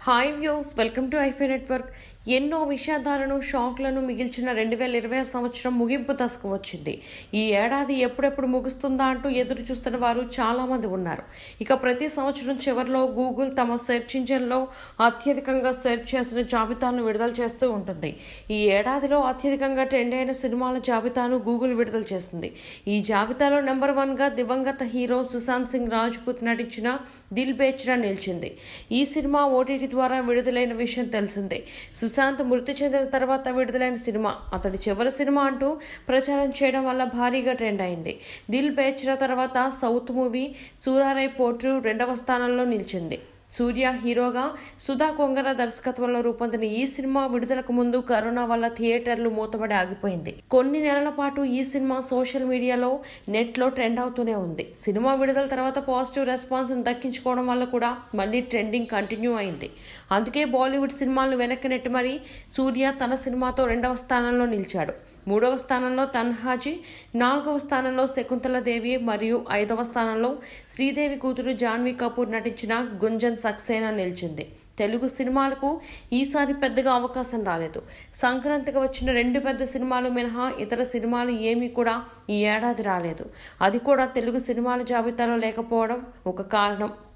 hi views welcome to ఐఫై network ఎన్నో విషాదాలను షాక్లను మిగిల్చిన రెండు వేల ఇరవై సంవత్సరం ముగింపు దశకు వచ్చింది ఈ ఏడాది ఎప్పుడెప్పుడు ముగుస్తుందా అంటూ ఎదురు చూస్తున్న వారు చాలా మంది ఉన్నారు ఇక ప్రతి సంవత్సరం చివరిలో గూగుల్ తమ సెర్చ్ ఇంజిన్లో అత్యధికంగా సెర్చ్ చేసిన జాబితాను విడుదల చేస్తూ ఉంటుంది ఈ ఏడాదిలో అత్యధికంగా ట్రెండ్ అయిన సినిమాల జాబితాను గూగుల్ విడుదల చేస్తుంది ఈ జాబితాలో నెంబర్ వన్గా దివంగత హీరో సుశాంత్ సింగ్ రాజ్పూత్ నటించిన దిల్ బేచ్రా నిలిచింది ఈ సినిమా ఓటీటీ ద్వారా విడుదలైన విషయం తెలిసిందే సుశాంత్ మృతి చెందిన తర్వాత విడుదలైన సినిమా అతడి చివరి సినిమా అంటూ ప్రచారం చేయడం వల్ల భారీగా ట్రెండ్ అయింది దిల్ బేచ్రా తర్వాత సౌత్ మూవీ సూరారై పోట్రు రెండవ స్థానంలో నిలిచింది సూర్య హీరోగా సుధా కొంగర దర్శకత్వంలో రూపొందిన ఈ సినిమా విడుదలకు ముందు కరోనా వల్ల థియేటర్లు మూతబడి ఆగిపోయింది కొన్ని నెలల పాటు ఈ సినిమా సోషల్ మీడియాలో నెట్లో ట్రెండ్ అవుతూనే ఉంది సినిమా విడుదల తర్వాత పాజిటివ్ రెస్పాన్స్ దక్కించుకోవడం వల్ల కూడా మళ్ళీ ట్రెండింగ్ కంటిన్యూ అయింది అందుకే బాలీవుడ్ సినిమాలను వెనక్కి నెట్టి మరీ సూర్య తన సినిమాతో రెండవ స్థానంలో నిలిచాడు మూడవ స్థానంలో తన్హాజీ నాలుగవ స్థానంలో శకుంతలదేవి మరియు ఐదవ స్థానంలో శ్రీదేవి కూతురు జాన్వీ కపూర్ నటించిన గుంజన్ సక్సేనా నిలిచింది తెలుగు సినిమాలకు ఈసారి పెద్దగా అవకాశం రాలేదు సంక్రాంతికి వచ్చిన రెండు పెద్ద సినిమాలు మినహా ఇతర సినిమాలు ఏమీ కూడా ఈ ఏడాది రాలేదు అది కూడా తెలుగు సినిమాల జాబితాలో లేకపోవడం ఒక కారణం